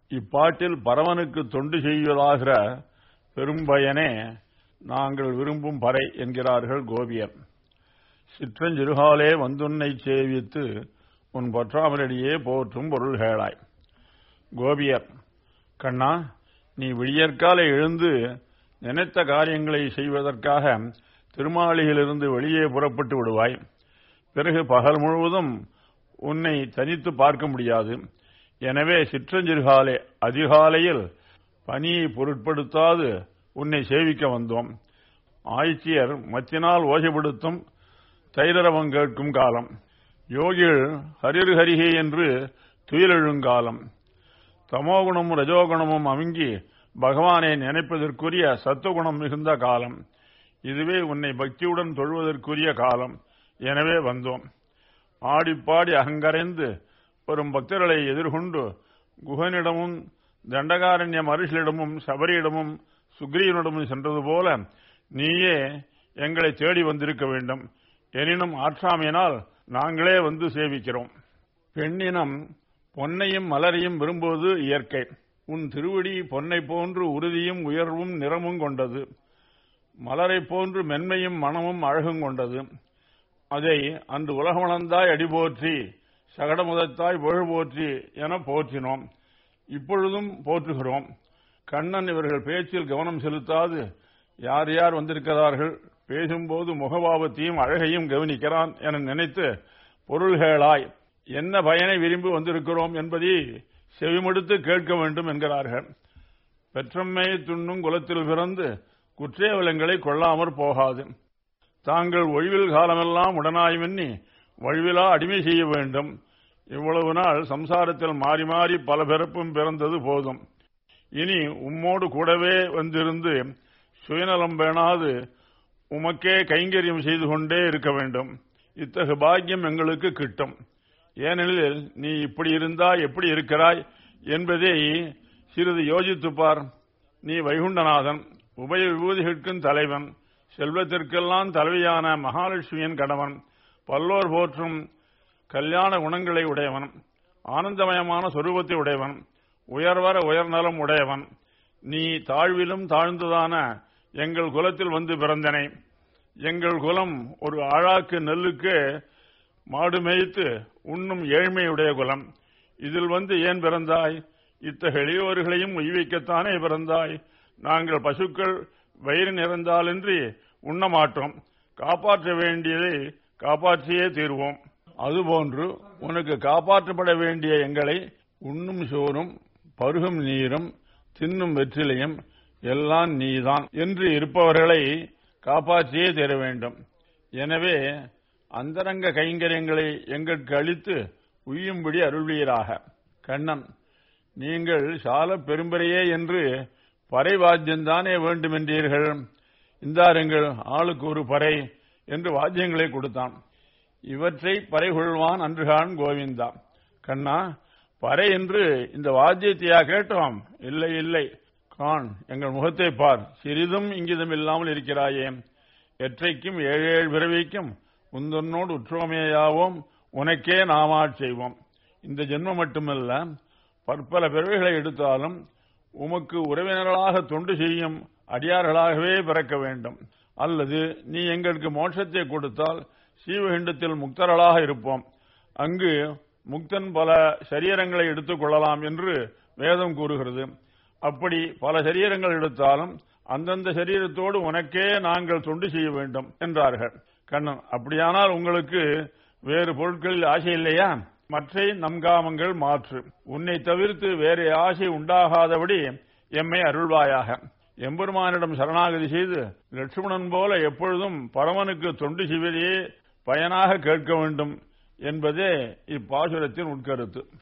இப்பாட்டில் பரமனுக்கு தொண்டு செய்வதாகிற பெரும்பயனே நாங்கள் விரும்பும் பறை என்கிறார்கள் கோபியர் சிற்றஞ்சிறுகாலே வந்துன்னை சேவித்து உன் பற்றாமலடியே போற்றும் பொருள்களாய் கோபியர் கண்ணா நீ விடியற்காலை எழுந்து நினைத்த காரியங்களை செய்வதற்காக திருமாளியிலிருந்து வெளியே புறப்பட்டு விடுவாய் பிறகு பகல் முழுவதும் உன்னை தனித்து பார்க்க முடியாது எனவே சிற்றஞ்சிறுகாலை அதிகாலையில் பனியை பொருட்படுத்தாது உன்னை சேவிக்க வந்தோம் ஆய்ச்சியர் மத்தினால் ஓசைப்படுத்தும் தைரரவம் கேட்கும் காலம் யோகிகள் ஹரிர் ஹரிகே என்று துயிலெழுங்காலம் தமோகுணமும் ரஜோகுணமும் அமுங்கி பகவானை நினைப்பதற்குரிய சத்துவகுணம் மிகுந்த காலம் இதுவே உன்னை பக்தியுடன் தொழுவதற்குரிய காலம் எனவே வந்தோம் ஆடிப்பாடி அகங்கரைந்து வரும் பக்தர்களை எதிர்கொண்டு குகனிடமும் தண்டகாரண்ய மருஷிலிடமும் சபரியிடமும் சுக்ரீவனிடமும் சென்றது போல நீயே எங்களை தேடி வந்திருக்க வேண்டும் எனினும் ஆற்றாமையினால் நாங்களே வந்து சேவிக்கிறோம் பெண்ணினம் பொன்னையும் மலரையும் விரும்புவது இயற்கை உன் திருவடி பொன்னை போன்று உறுதியும் உயர்வும் நிறமும் கொண்டது மலரை போன்று மென்மையும் மனமும் அழகும் கொண்டது அதை அன்று உலகமளந்தாய் அடிபோற்றி சகடமுதத்தாய் புகழ் போற்றி என போற்றினோம் இப்பொழுதும் போற்றுகிறோம் கண்ணன் இவர்கள் பேச்சில் கவனம் செலுத்தாது யார் யார் வந்திருக்கிறார்கள் பேசும்போது முகபாவத்தையும் அழகையும் கவனிக்கிறான் என நினைத்து பொருள்களாய் என்ன பயனை விரும்பி வந்திருக்கிறோம் என்பதை செவிமடுத்து கேட்க வேண்டும் என்கிறார்கள் பெற்றம்மையை துண்ணும் குலத்தில் பிறந்து குற்றேவலங்களை கொள்ளாமற் போகாது தாங்கள் ஒழிவில் காலமெல்லாம் உடனாய் எண்ணி வழிவிலா அடிமை செய்ய வேண்டும் இவ்வளவு நாள் சம்சாரத்தில் மாறி மாறி பல பிறப்பும் பிறந்தது போதும் இனி உம்மோடு கூடவே வந்திருந்து சுயநலம் பேணாது உமக்கே கைங்கரியம் செய்து கொண்டே இருக்க வேண்டும் இத்தகு பாக்கியம் எங்களுக்கு கிட்டும் ஏனெனில் நீ இப்படி இருந்தாய் எப்படி இருக்கிறாய் என்பதை சிறிது யோசித்துப் பார் நீ வைகுண்டநாதன் உபய விபூதிகளுக்கும் தலைவன் செல்வத்திற்கெல்லாம் தலைவியான மகாலட்சுமியின் கணவன் பல்லோர் போற்றும் கல்யாண குணங்களை உடையவன் ஆனந்தமயமான சொரூபத்தை உடையவன் உயர்வர உயர்நலம் உடையவன் நீ தாழ்விலும் தாழ்ந்ததான எங்கள் குலத்தில் வந்து பிறந்தனை எங்கள் குலம் ஒரு ஆழாக்கு நெல்லுக்கு மாடு மேய்த்து உண்ணும் ஏழ்மையுடைய குலம் இதில் வந்து ஏன் பிறந்தாய் இத்தகைய எளியோர்களையும் உய்விக்கத்தானே பிறந்தாய் நாங்கள் பசுக்கள் வயிறு நிறைந்தாலின்றி உண்ண மாட்டோம் காப்பாற்ற வேண்டியதை காப்பாற்றியே தீர்வோம் அதுபோன்று உனக்கு காப்பாற்றப்பட வேண்டிய எங்களை உண்ணும் சோறும் பருகும் நீரும் தின்னும் வெற்றிலையும் எல்லாம் நீதான் என்று இருப்பவர்களை காப்பாற்றியே தர வேண்டும் எனவே அந்தரங்க கைங்கரியங்களை எங்களுக்கு அளித்து உய்யும்படி அருள்வீராக கண்ணன் நீங்கள் சால பெரும்பரையே என்று பறை வாத்தியம்தானே வேண்டுமென்றீர்கள் இந்தாருங்கள் ஆளுக்கு ஒரு பறை என்று வாத்தியங்களை கொடுத்தான் இவற்றை பறை கொள்வான் அன்றுகான் கோவிந்தா கண்ணா பறை என்று இந்த வாத்தியத்தையா கேட்டோம் இல்லை இல்லை கான் எங்கள் முகத்தை பார் சிறிதும் இங்கிதம் இல்லாமல் இருக்கிறாயே எற்றைக்கும் ஏழேழு பிறவிக்கும் உந்தன்னோடு உற்றோமேயாவோம் உனக்கே நாமாட் செய்வோம் இந்த ஜென்மம் மட்டுமல்ல பற்பல பிறவிகளை எடுத்தாலும் உமக்கு உறவினர்களாக தொண்டு செய்யும் அடியார்களாகவே பிறக்க வேண்டும் அல்லது நீ எங்களுக்கு மோட்சத்தை கொடுத்தால் சீவகண்டத்தில் முக்தர்களாக இருப்போம் அங்கு முக்தன் பல சரீரங்களை எடுத்துக் கொள்ளலாம் என்று வேதம் கூறுகிறது அப்படி பல சரீரங்கள் எடுத்தாலும் அந்தந்த சரீரத்தோடு உனக்கே நாங்கள் தொண்டு செய்ய வேண்டும் என்றார்கள் கண்ணன் அப்படியானால் உங்களுக்கு வேறு பொருட்களில் ஆசை இல்லையா மற்றை நம்காமங்கள் மாற்று உன்னை தவிர்த்து வேறு ஆசை உண்டாகாதபடி எம்மை அருள்வாயாக எம்பெருமானிடம் சரணாகதி செய்து லட்சுமணன் போல எப்பொழுதும் பரமனுக்கு தொண்டு செய்வதையே பயனாக கேட்க வேண்டும் என்பதே இப்பாசுரத்தின் உட்கருத்து